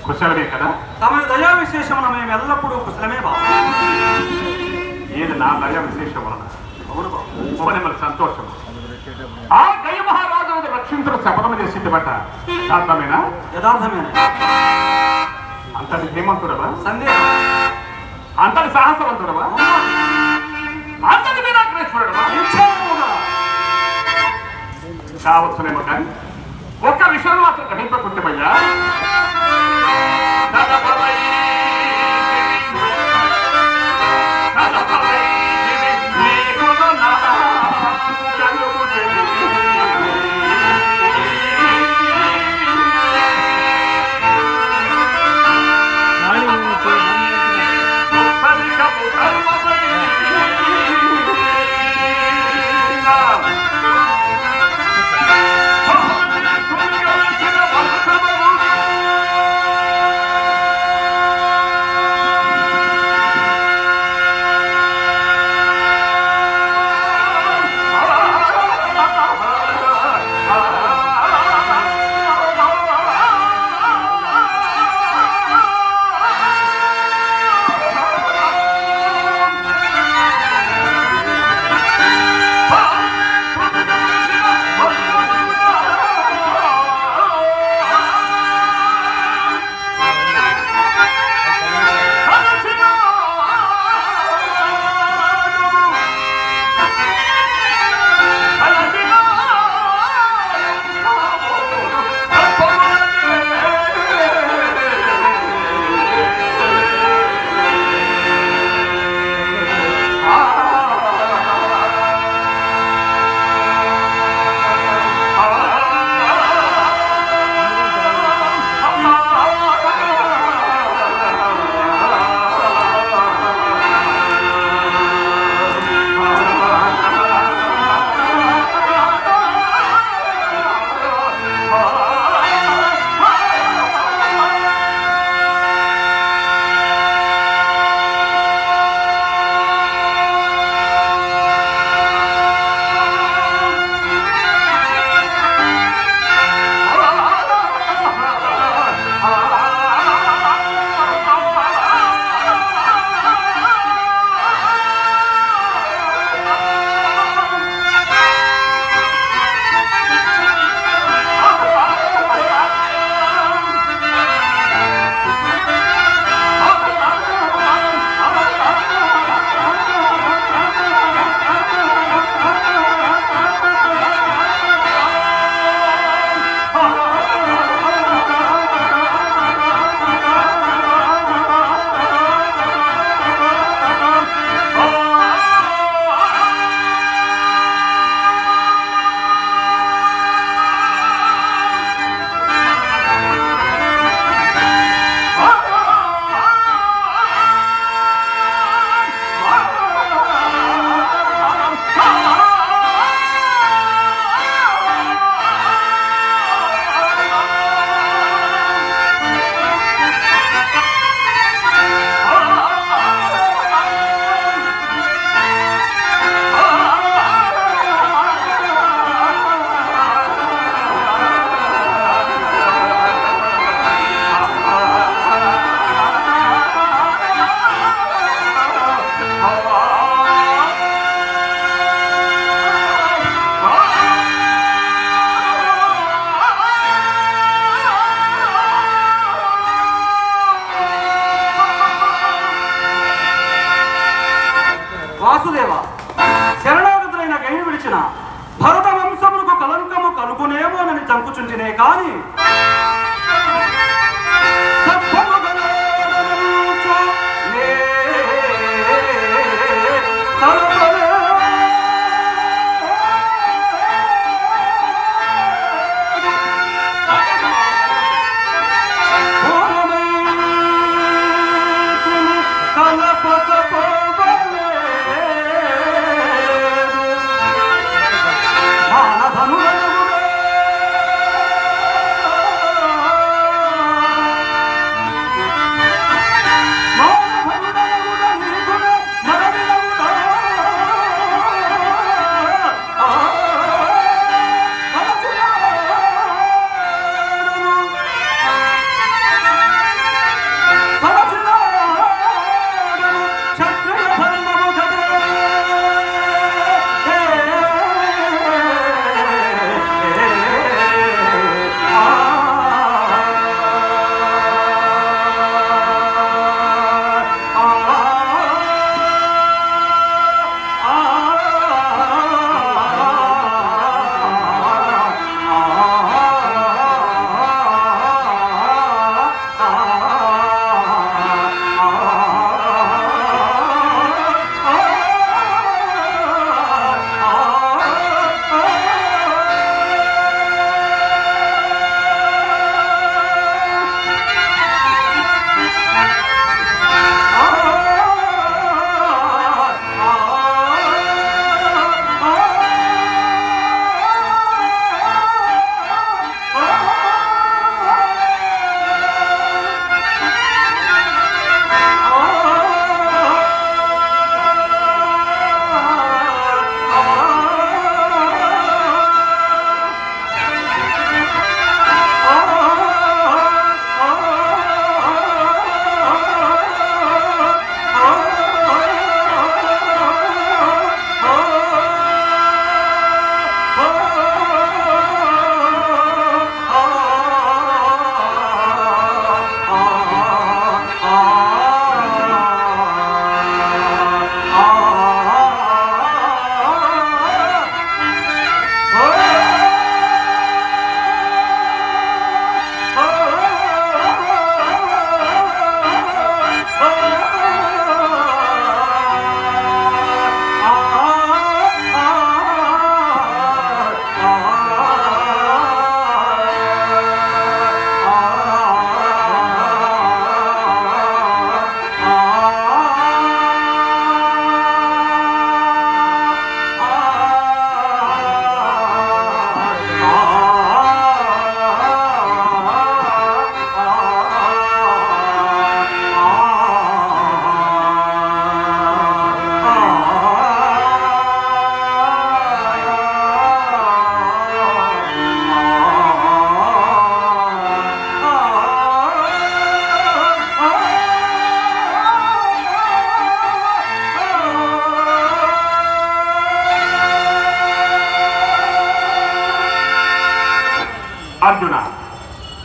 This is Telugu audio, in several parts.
కుశలమే కదా తమ దయా విశేషమున మేము ఎల్లప్పుడూ కుశలమే బాబు ఏది నా దయ విశేషం వలన అవును బాబు ఉపనిమల సంతోషం ఆ గయ మహారాజును రక్షించడం శపథం చేసింది బట్ట శాంతమేనా యథార్థమేన అంతటి ధీమంతుడవా సందేహం అంతటి సాహసవంతుడవా ఉన్నది. అంతటి వీరాగ్రేశ్వరుడవా నిశ్చయముగా కావచ్చునేమో కానీ ఒక్క విషయం మాత్రం గ్రహింపకుంటమయ్యా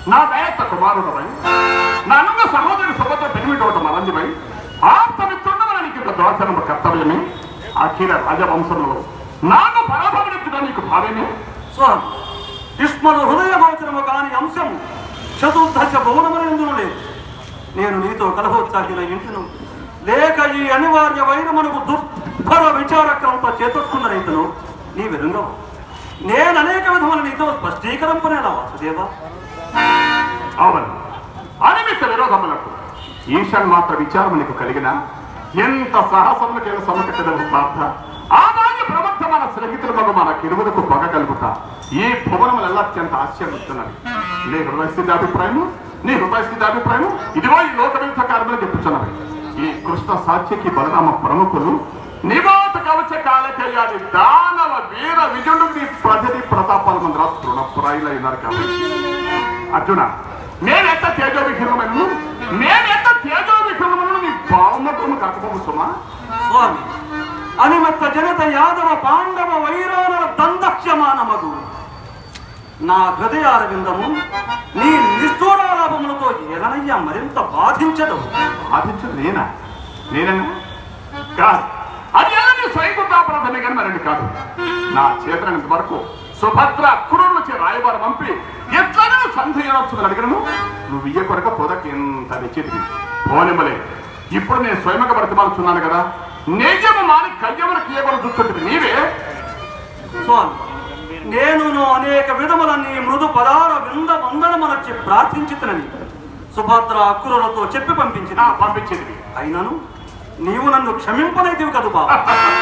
నా దయత్త కుమారుడమై నన్నున్న సహోదరి సభతో పెనిమిటోట మనందివై ఆప్తమిత్రుండమని నీకు దోచనము కర్తవ్యమే అఖిల రాజవంశంలో నాకు పరాభవనెత్తుట నీకు భావ్యమే స్వామి యుష్మను హృదయ గోచరము కాని అంశం చతుర్దశ భువనములందును లేదు నేను నీతో కలహోత్సాగిన ఇంటిను లేక ఈ అనివార్యమైన మనకు దుర్భర విచారక్రమంతో చేతొస్తున్న రైతును నీ వెరుంగవు నేను అనేక విధముల నీతో స్పష్టీకరింపనేలా వాసుదేవా అవును అనిమిత్త విరోధములకు ఈశాన్ మాత్ర విచారం నీకు కలిగిన ఎంత సాహసములకేల సమకట్టదవు ప్రార్థ ఆ బాల్య ప్రవర్తమాన స్నేహితులు మగ మన కిరువులకు పొగ కలుగుతా ఈ భువనములెల్లా అత్యంత ఆశ్చర్యిస్తున్నది నీ హృదయస్థితి అభిప్రాయం నీ హృదయస్థితి అభిప్రాయం ఇదిగో ఈ లోక విరుద్ధ కార్యములు చెప్పుచున్నవి ఈ కృష్ణ సాత్యకి బలరామ ప్రముఖులు నివాత కవచ కాలకేయాలి దానవ వీర విజుడు నీ ప్రజని ప్రతాపాల మందిరా తృణప్రాయులైనారు కాబట్టి అర్జున నేనెంత తేజో విఘ్నమైన నేనెంత తేజో విఘ్నమైన నీ బావున్నట్టు కాకపోవు సుమా స్వామి అనిమత్త జనత యాదవ పాండవ వైరానుల దందక్ష్యమానమగు నా హృదయారవిందము నీ నిష్ఠూరాలాభములతో ఎగనయ్య మరింత బాధించదు బాధించదు నేనా నేనన్నా కాదు అది ఎలా నీ స్వయంకృతాపరాధమే కానీ మరండి కాదు నా చేతనంత వరకు సుభద్ర అక్కురుల చే రాయబారం పంపి ఎట్లనే సంధేయనొచ్చుదని అడిగను నువ్వు ఇయ్య కొరక పొదకి ఎంత తెచ్చేది పోనిమ్మలే ఇప్పుడు నేను స్వయంగా బ్రతిమాలుచున్నాను కదా నేజము మాని కయ్యములకు ఇయ్యగొని చూస్తుంటుంది నీవే స్వామి నేనును అనేక విధముల నీ మృదు పదార వింద వందనమనర్చి ప్రార్థించుతునని సుభద్ర అక్కురులతో చెప్పి పంపించిన నా పంపించేది అయినను నీవు నన్ను క్షమింపనైతివి కదు బాబా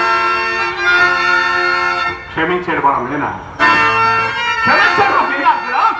క్షమించేది మనం నేనా క్షమించాడు నేనా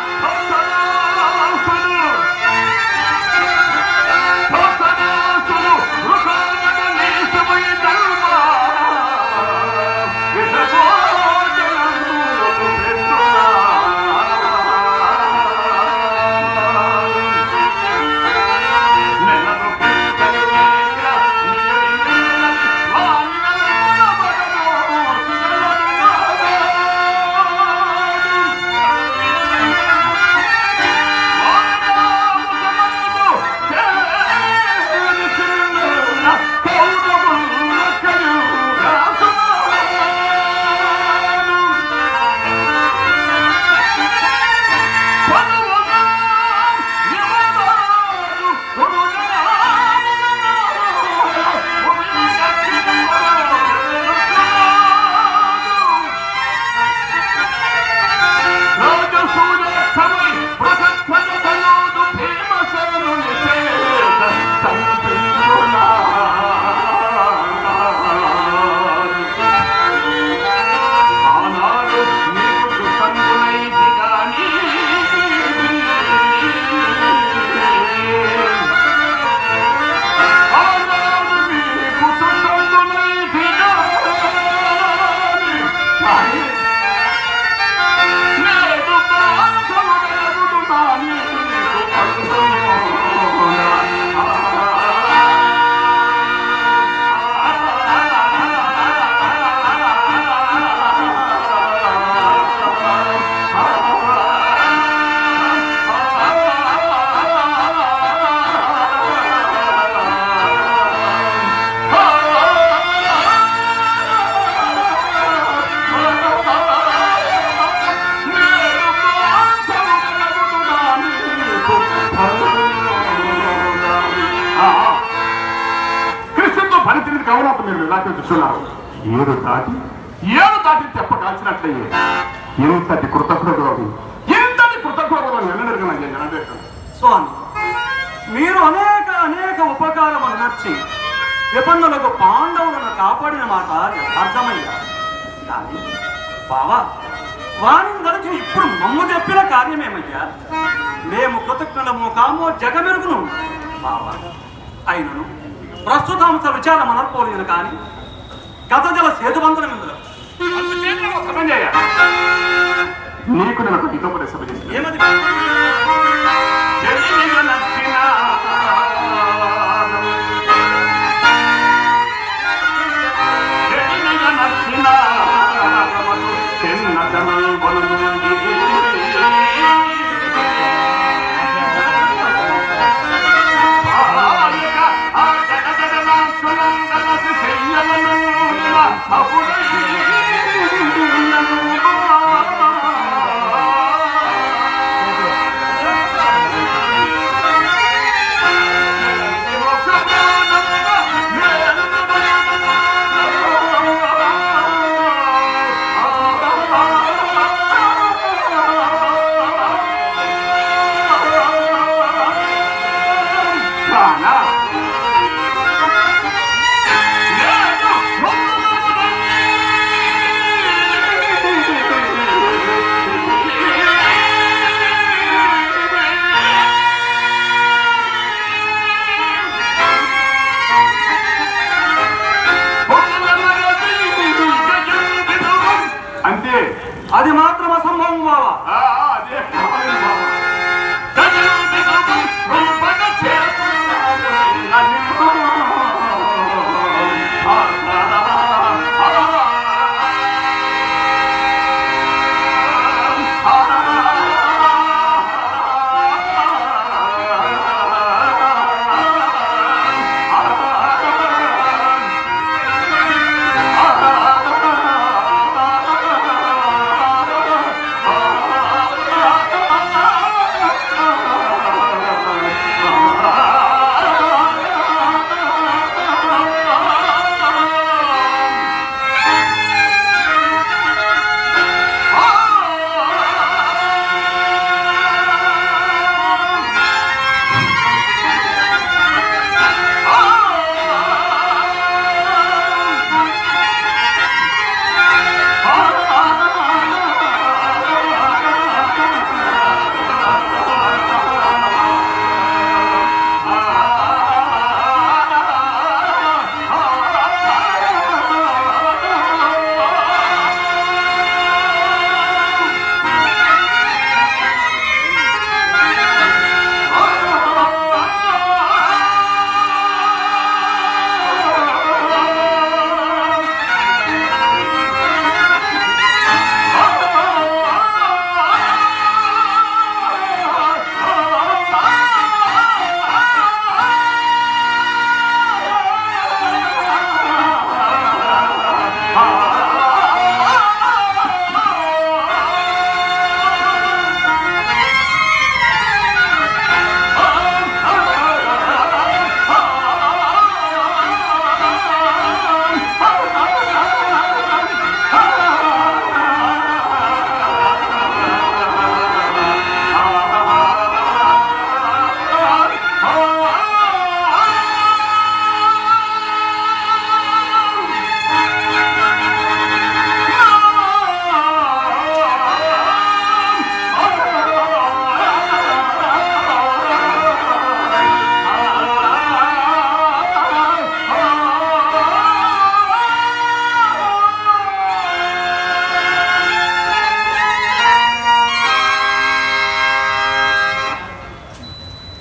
కృష్ణుతో పనితీరు కావాలంత మీరు ఇలాగే చూస్తున్నారు ఏడు దాటి ఏడు దాటి తెప్ప కాల్చినట్లయ్యే ఇంతటి కృతజ్ఞుడు అవి ఇంతటి కృతజ్ఞుడు నిన్నెరగన జనదేశం స్వామి మీరు అనేక అనేక ఉపకారములు నచ్చి విపన్నులకు పాండవులను కాపాడిన మాట యథార్థమయ్యా కానీ బావా వాణిని గడిచి ఇప్పుడు మమ్ము చెప్పిన కార్యమేమయ్యా మేము కృతజ్ఞులము కామో జగమెరుగును బావా అయినను ప్రస్తుతాంశ విచారం అనర్పోలేదు కానీ గత జల సేతుబంధనం ఇందులో నీకు నేను ఒక హితోపదేశం చేసిన ఏమది ఎదిగిన నచ్చిన ఎదిగిన నచ్చిన చిన్నతనం బొనుంది.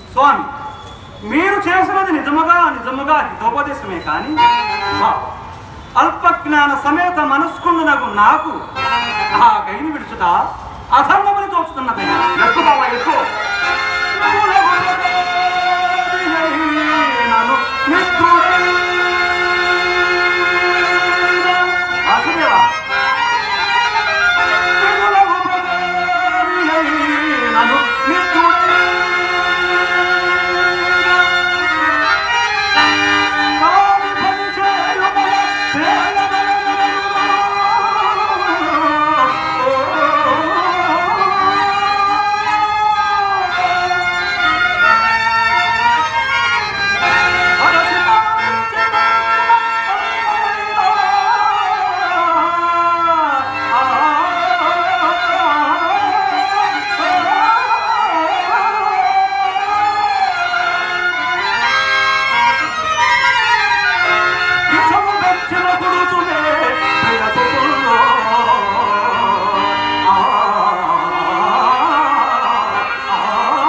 స్వామి మీరు చేసినది నిజముగా నిజముగా హితోపదేశమే కానీ మా అల్పజ్ఞాన సమేత మనస్కుండునకు నాకు ఆ గైని విడుచుట అధర్మమని తోచుతున్నదయ్యా ఎక్కువ బాబా ఎక్కువ నన్ను మిత్రుడైన వాసుదేవా, నన్ను మిత్రుడైన కాని పని చేయుమ విషము వెచ్చిన గురుతునే ప్రియసుతుల్లో. ఆ, ఆ,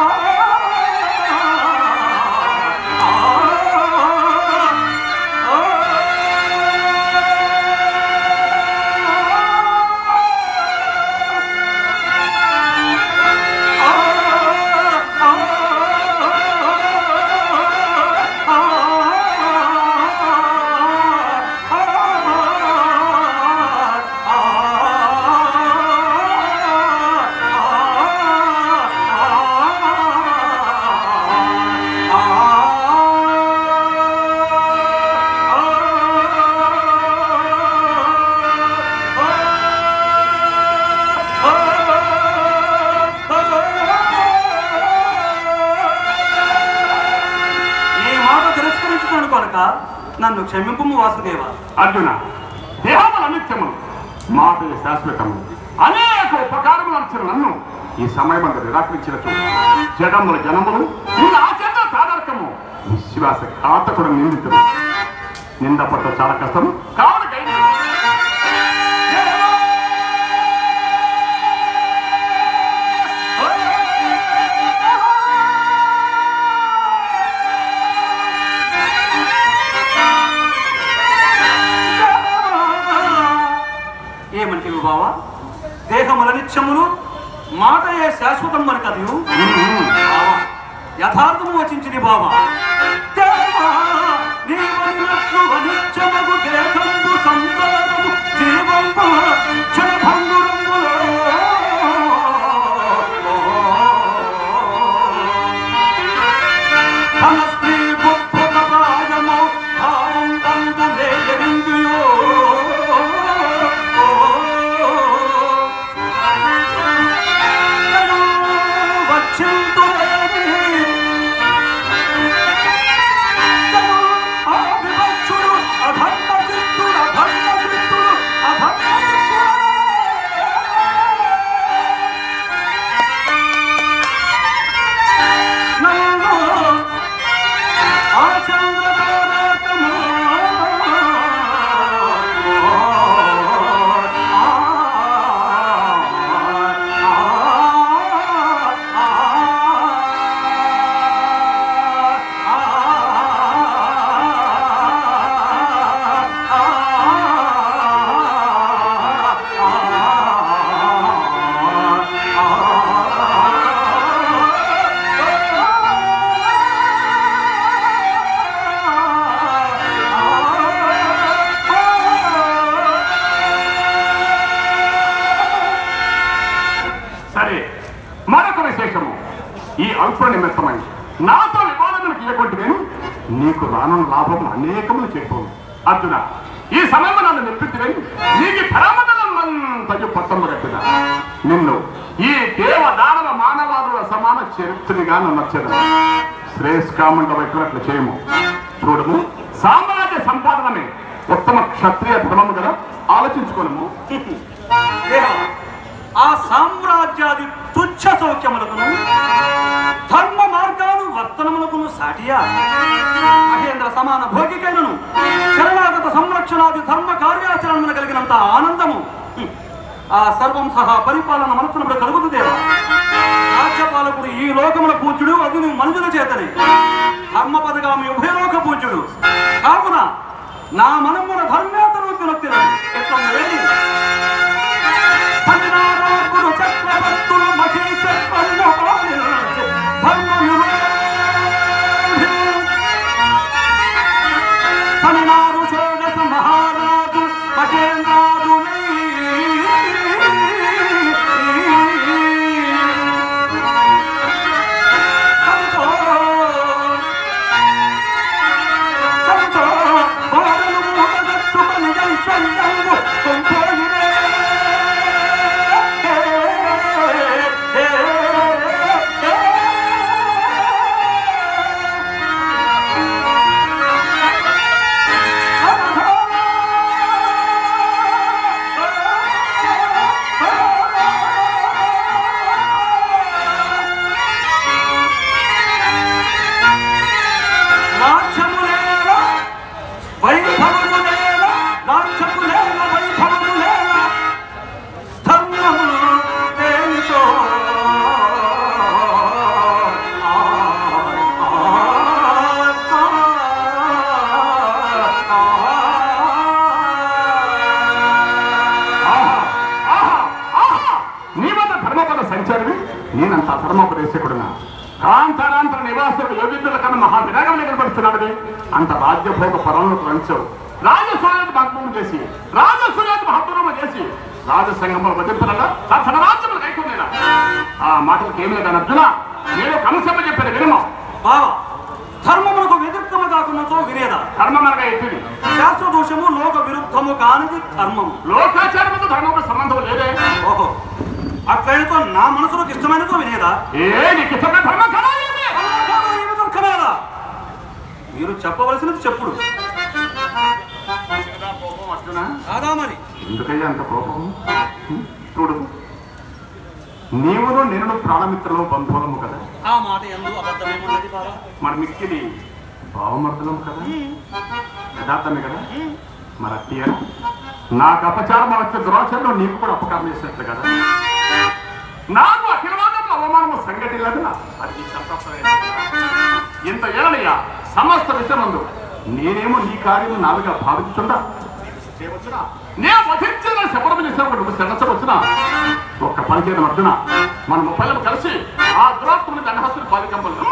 ఈ మాట తిరస్కరించుకోను కనుక నన్ను క్షమింపు వాసుదేవ అర్జున దేహముల నిత్యములు మాట శాశ్వతము అనేక ఉపకారములు అంచిన నన్ను ఈ సమయమందు నిరాకరించిన చూడు జడముల జనములు నిన్న ఆచరణ తాదార్కము విశ్వాస ఘాతకుడు నిందితుడు నిందపట్ట చాలా కష్టము కావున గైని ఏమంటివి బావా దేహముల నిత్యములు మాటయే శాశ్వతం మరి కదయు బావా యథార్థము వచించింది బావా దేవా, నీవనినట్లు అనిత్యమగు దేహంబు సంసారము జీవంబు క్షణభంగురంబులో. ధన స్త్రీ బుద్ధుల ప్రాయము భావం తందు లేయందుయో. వచ్చింతులేని జను ఆ వివక్షుడు అధర్మ చిత్తుడు అధర్మ చిత్తుడు అధర్మ నన్ను ఆ చంద్రతారకము సరే మరొక విశేషము ఈ అల్ప నిమిత్తమై నాతో వివాదములకు ఇవ్వకుంటే నీకు రానున్న లాభం అనేకములు చెప్పు అర్జున ఈ సమయంలో నన్ను నిప్పితివై నీకు పరమదలంతయు పట్టము కట్టిన నిన్ను ఈ దేవ దానవ మానవాదుల సమాన చరిత్రగా నన్ను నచ్చదు శ్రేష్కామంట పెట్టినట్లు చేయము చూడము సామ్రాజ్య సంపాదనమే ఉత్తమ క్షత్రియ ధర్మము కదా ఆలోచించుకోనము దేవా, ఆ సామ్రాజ్యాది తుచ్చ సౌఖ్యములకును ధర్మ మార్గాలు వర్తనములకును సాటియా మహేంద్ర సమాన భోగికైనను శరణాగత సంరక్షణాది ధర్మ కార్యాచరణను కలిగినంత ఆనందము హ్మ్, ఆ సర్వం సహా పరిపాలన మనసునప్పుడు కలుగుతుందేవా రాజ్య లోకపాలకుడు ఈ లోకముల పూజ్యుడు అది నువ్వు మనుషుల చేతనే ధర్మ పదగామి ఉభయలోక పూజ్యుడు కావున నా మనమున ధర్మేతను తినొత్తినది ఎట్లున్నది పదినారాకుడు చక్రవర్తులు మహీ చక్రము పాలించి ధర్మ విరోధి. పదినారు షోడశ మహారాజు మహేంద్రాదులై. చంచో, చంచో, బాధలు మూటగట్టుకొని జైశ్వర్యము కొంపోయిరే. రాజ్యములేలా వైభవములేలా రాజ్యములేలా వైభవములేలా ధర్మము తేలితో ఆ, ఆ, ఆ, ఆ. ఆహా, ఆహా, ఆహా! నీవంత ధర్మపద సంచారివి నేనంత ధర్మోపదేశకుడునా కాంతారాంతర నివాసుడు యోగిద్దుల కన్నా మహా విరాగం కనపడుతున్నాడు అంత రాజ్యభోగ పరంలో రంచవు రాజసూయాన్ని భగ్నం చేసి రాజసూయాన్ని మహత్వనం చేసి రాజసంగంలో వదిలిపడగా తన రాజ్యములు కైకునేలా ఆ మాటలకు ఏమి లేదు అర్జున నేను కనసభ చెప్పిన వినము బావ ధర్మమునకు వ్యతిరేకము కాకున్నతో వినేదా ధర్మమనగా ఎత్తిది శాస్త్ర దోషము లోక విరుద్ధము కానిది ధర్మము లోకాచారముతో ధర్మకు సంబంధం లేదే ఓహో అట్లయినతో నా మనసులోకి ఇష్టమైనతో వినేదా ఏ నీకు ఇష్టమైన ధర్మం కదా ఇది? కాదు, ఏమి దుఃఖమేలా మీరు చెప్పవలసినది చెప్పుడు కోపం అర్జున కాదా మరి ఎందుకయ్యా అంత కోపం హ్మ్? చూడు నీవును నేను ప్రాణమిత్రులు బంధువులము కదా ఆ మాట ఎందు అబద్ధమేమున్నది బావా మరి మిక్కిది భావమర్దలం కదా యథార్థమే కదా మరి అట్టియా నాకు అపచారం వచ్చే దురాచారంలో నీకు కూడా అపకారం చేసినట్లు కదా నాకు అఖిలవాదంలో అవమానము సంఘటిల్లదు అది నీకు సంతోషమే. ఇంత ఏళ్ళయ్యా సమస్త విషయమందు నేనేమో నీ కార్యము నాలుగా భావించుండా చేయవచ్చునా? నేను వధించిన శపథం చేసినప్పుడు నువ్వు శరణసవచ్చునా ఒక్క పని చేయడం అర్జున మన ముప్పైలు కలిసి ఆ దురాత్మని దండహస్తుని బాధికంపలు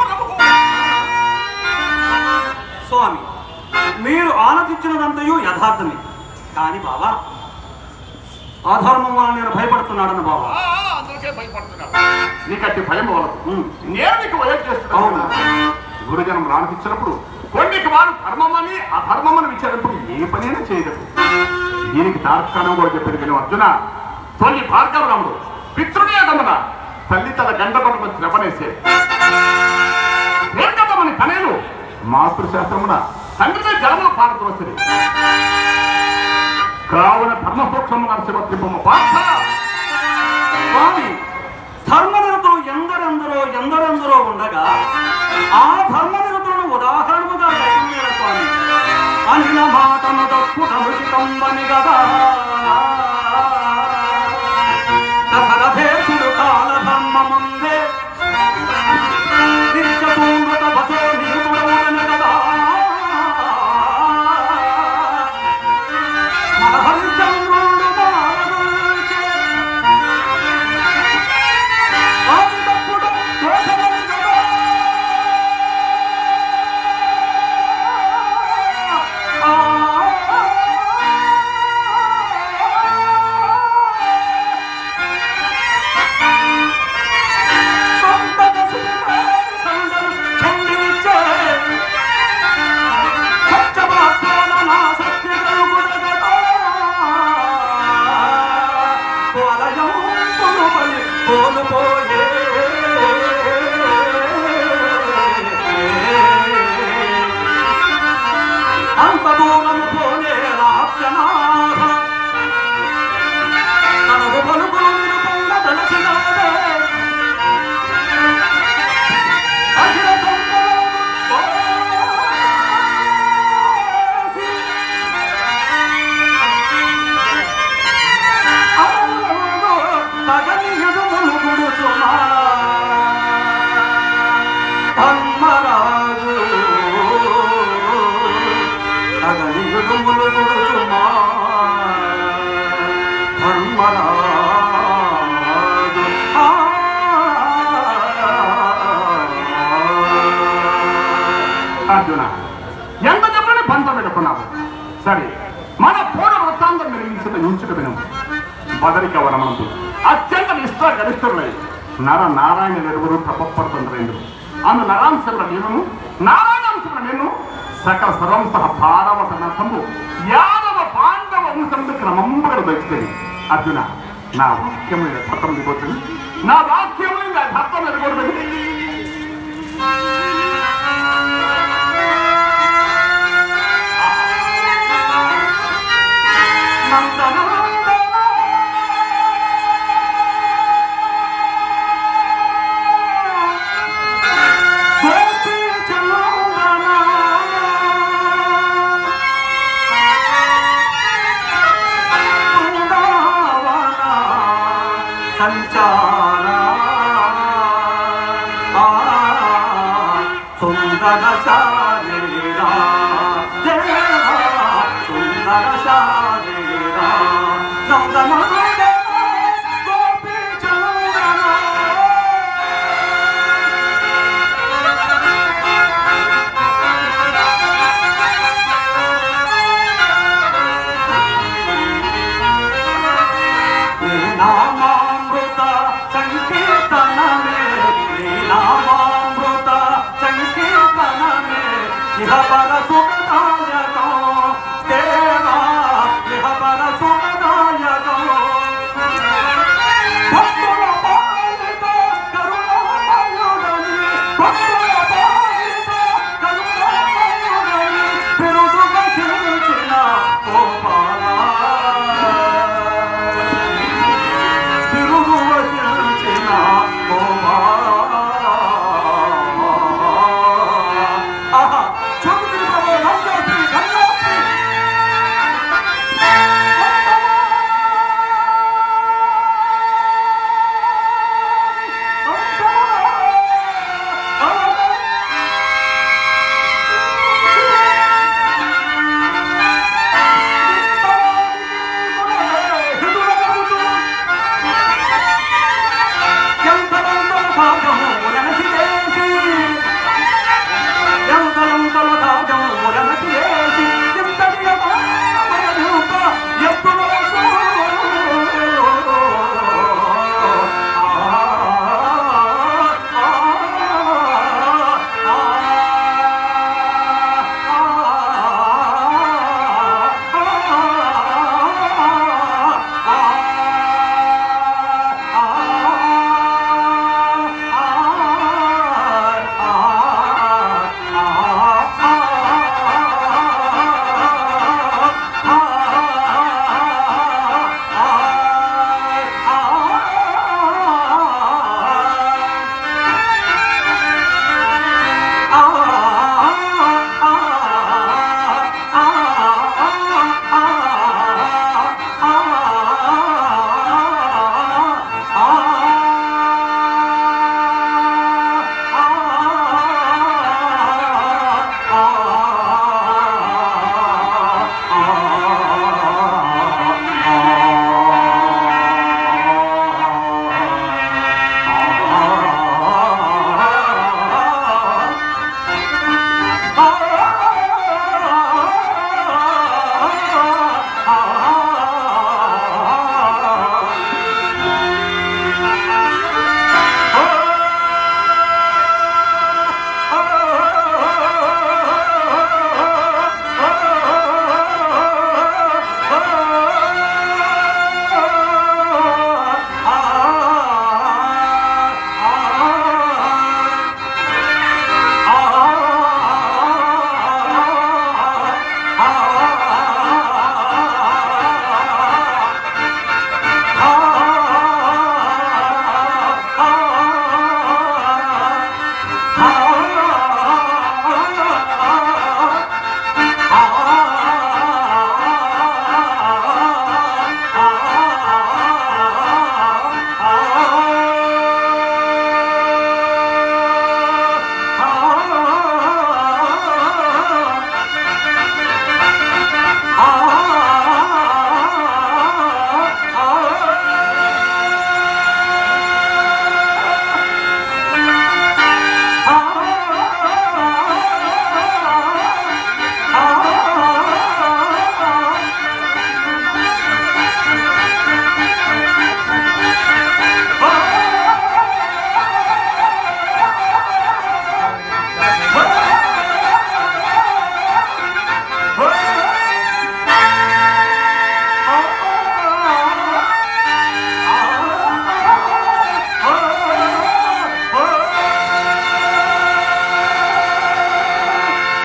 స్వామి మీరు ఆనందించినదంతయు యథార్థమే కాని బావా అధర్మం వల్ల నేను భయపడుతున్నాడన్న బావా అందుకే భయపడుతున్నావు నీకట్టి భయం వలదు ఉమ్. నేను నీకు వయం చేస్తున్నాను అవునా? గురుజనం రానిపించినప్పుడు కొన్నికి వారు ధర్మమని అధర్మమని విచారింపుడు ఏ పనైనా చేయలేదు దీనికి తార్కాణం కూడా చెప్పాడు విను అర్జున తొలి భార్గవరాముడు పితృడే గమన తల్లి తన గంట పట్టుకుని శ్రవణేసే నిర్గతమని తనేను మాతృశాస్త్రమున తండ్రిని జలములు పారద్రోసిరి కావున ధర్మసూక్ష్మము నరసింహ పార్థ స్వామి ధర్మనిరతులు ఎందరెందరో ఎందరెందరో ఉండగా ఆ ధర్మనిరతులను ఉదాహరణముగా దైవమేల స్వామి అనిన మాటను తప్పుటముచితంబని గదా దశరథేశుడు కాల ధర్మముందే నిత్యపూర్వత భజో నిరుతుడవుడని గదా మన హరిశ్చంద్రుడు మారదూచే ఆ ధర్మరాజు అగనియుడు ములుగుడుచుమా ధర్మరాజు ఆ అర్జున ఎంత చెప్పని పంట పెట్టుకున్నావు సరే మన పూర్వ వృత్తాంతం నిర్మించిన ఇంచుకు విను బదరిక వనమందు అత్యంత నిష్ఠ గరిష్ఠులై నర నారాయణ నిరువురు తపపడుతుండ్రు అను నరాంశముల నేను నారాయణంశముల నేను సకల సర్వంస భారవతనర్థము యాదవ పాండవ వంశంలో క్రమంగా దొరికింది అర్జున నా వాక్యమైన ధర్తం దిగొచ్చింది నా వాక్యమైన ధర్తం ఎదుగొడుతుంది సుందర శారీరా దేవా సుందర శారీరా నందన గోపీ చందన నామామృత సంకీర్తనమే నీ నామామృత సంకీర్తనమే ఇహ పర సుఖ